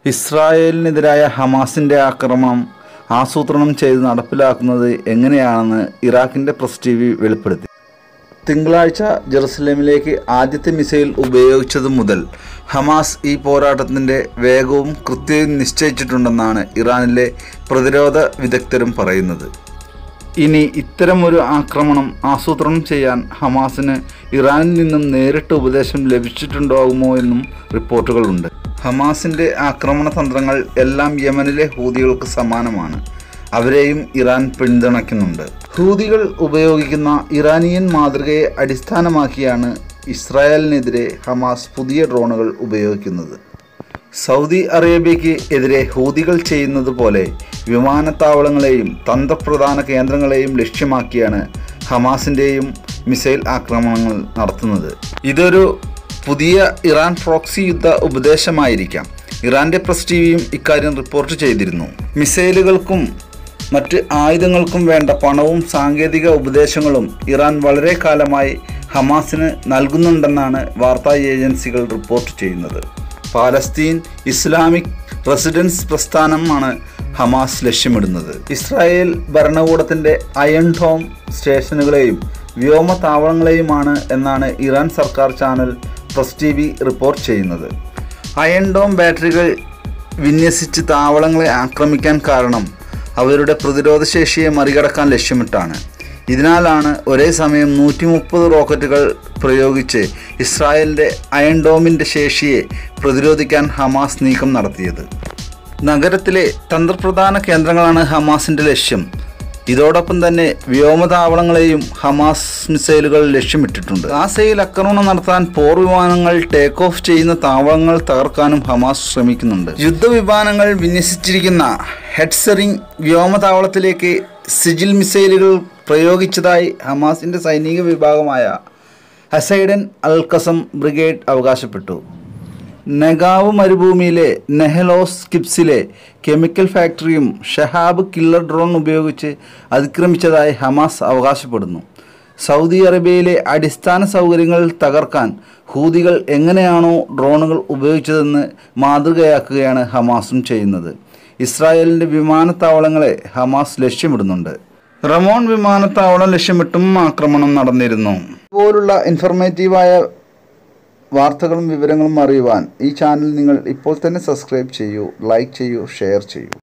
ഇസ്രായേലിനെതിരായ ഹമാസിൻ്റെ ആക്രമണം ആസൂത്രണം ചെയ്ത് നടപ്പിലാക്കുന്നത് എങ്ങനെയാണെന്ന് ഇറാഖിൻ്റെ പ്രസ് ടി വി വെളിപ്പെടുത്തി തിങ്കളാഴ്ച ജെറുസലേമിലേക്ക് ആദ്യത്തെ മിസൈൽ ഉപയോഗിച്ചതു മുതൽ ഹമാസ് ഈ പോരാട്ടത്തിൻ്റെ വേഗവും കൃത്യവും നിശ്ചയിച്ചിട്ടുണ്ടെന്നാണ് ഇറാനിലെ പ്രതിരോധ വിദഗ്ധരും പറയുന്നത് ഇനി ഇത്തരമൊരു ആക്രമണം ആസൂത്രണം ചെയ്യാൻ ഹമാസിന് ഇറാനിൽ നിന്നും നേരിട്ട് ഉപദേശം ലഭിച്ചിട്ടുണ്ടാകുമോ എന്നും റിപ്പോർട്ടുകളുണ്ട് ഹമാസിൻ്റെ ആക്രമണ തന്ത്രങ്ങൾ എല്ലാം യമനിലെ ഹൂതികൾക്ക് സമാനമാണ് അവരെയും ഇറാൻ പിന്തുണയ്ക്കുന്നുണ്ട് ഹൂതികൾ ഉപയോഗിക്കുന്ന ഇറാനിയൻ മാതൃകയെ അടിസ്ഥാനമാക്കിയാണ് ഇസ്രായേലിനെതിരെ ഹമാസ് പുതിയ ഡ്രോണുകൾ ഉപയോഗിക്കുന്നത് സൗദി അറേബ്യയ്ക്ക് എതിരെ ഹൂതികൾ ചെയ്യുന്നത് പോലെ വിമാനത്താവളങ്ങളെയും തന്ത്രപ്രധാന കേന്ദ്രങ്ങളെയും ലക്ഷ്യമാക്കിയാണ് ഹമാസിൻ്റെയും മിസൈൽ ആക്രമണങ്ങൾ നടത്തുന്നത് ഇതൊരു പുതിയ ഇറാൻ പ്രോക്സി യുദ്ധ ഉപദേശമായിരിക്കാം ഇറാന്റെ പ്രസ് ടി വിയും ഇക്കാര്യം റിപ്പോർട്ട് ചെയ്തിരുന്നു മിസൈലുകൾക്കും മറ്റ് ആയുധങ്ങൾക്കും വേണ്ട പണവും സാങ്കേതിക ഉപദേശങ്ങളും ഇറാൻ വളരെ കാലമായി ഹമാസിന് നൽകുന്നുണ്ടെന്നാണ് വാർത്താ ഏജൻസികൾ റിപ്പോർട്ട് ചെയ്യുന്നത് പാലസ്തീൻ ഇസ്ലാമിക് റെസിഡൻസ് പ്രസ്ഥാനമാണ് ഹമാസ് ലക്ഷ്യമിടുന്നത് ഇസ്രായേൽ ഭരണകൂടത്തിൻ്റെ അയൺ ഡോം സ്റ്റേഷനുകളെയും വ്യോമതാവളങ്ങളെയുമാണ് എന്നാണ് ഇറാൻ സർക്കാർ channel Press T V report ചെയ്യുന്നത് അയൺ ഡോം ബാറ്ററികൾ വിന്യസിച്ച് താവളങ്ങളെ ആക്രമിക്കാൻ കാരണം അവരുടെ പ്രതിരോധശേഷിയെ മറികടക്കാൻ ലക്ഷ്യമിട്ടാണ് ഇതിനാലാണ് ഒരേ സമയം നൂറ്റി മുപ്പത് റോക്കറ്റുകൾ പ്രയോഗിച്ച് ഇസ്രായേലിൻ്റെ അയൺ ഡോമിൻ്റെ ശേഷിയെ പ്രതിരോധിക്കാൻ ഹമാസ് നീക്കം നടത്തിയത് നഗരത്തിലെ തന്ത്രപ്രധാന കേന്ദ്രങ്ങളാണ് ഹമാസിൻ്റെ ലക്ഷ്യം ഇതോടൊപ്പം തന്നെ വ്യോമതാവളങ്ങളെയും ഹമാസ് മിസൈലുകൾ ലക്ഷ്യമിട്ടിട്ടുണ്ട് ഗാസയിൽ ആക്രമണം നടത്താൻ പോർ വിമാനങ്ങൾ ടേക്ക് ഓഫ് ചെയ്യുന്ന താവളങ്ങൾ തകർക്കാനും ഹമാസ് ശ്രമിക്കുന്നുണ്ട് യുദ്ധവിമാനങ്ങൾ വിന്യസിച്ചിരിക്കുന്ന ഹെഡ്സറിംഗ് വ്യോമതാവളത്തിലേക്ക് സിജിൽ മിസൈലുകൾ പ്രയോഗിച്ചതായി ഹമാസിന്റെ സൈനിക വിഭാഗമായ ഹസൈഡൻ അൽ കസം ബ്രിഗേഡ് അവകാശപ്പെട്ടു നെഗാവ് മരുഭൂമിയിലെ നെഹലോസ് കിപ്സിലെ കെമിക്കൽ ഫാക്ടറിയും ഷഹാബ് കില്ലർ ഡ്രോൺ ഉപയോഗിച്ച് അതിക്രമിച്ചതായി ഹമാസ് അവകാശപ്പെടുന്നു സൗദി അറേബ്യയിലെ അടിസ്ഥാന സൗകര്യങ്ങൾ തകർക്കാൻ ഹൂതികൾ എങ്ങനെയാണോ ഡ്രോണുകൾ ഉപയോഗിച്ചതെന്ന് മാതൃകയാക്കുകയാണ് ഹമാസും ചെയ്യുന്നത് ഇസ്രായേലിൻ്റെ വിമാനത്താവളങ്ങളെ ഹമാസ് ലക്ഷ്യമിടുന്നുണ്ട് റമോൺ വിമാനത്താവളം ലക്ഷ്യമിട്ടും ആക്രമണം നടന്നിരുന്നു ഇതുപോലുള്ള ഇൻഫർമേറ്റീവായ വാർത്തകളും വിവരങ്ങളും അറിയുവാൻ ഈ ചാനൽ നിങ്ങൾ ഇപ്പോൾ തന്നെ സബ്സ്ക്രൈബ് ചെയ്യൂ ലൈക്ക് ചെയ്യൂ ഷെയർ ചെയ്യൂ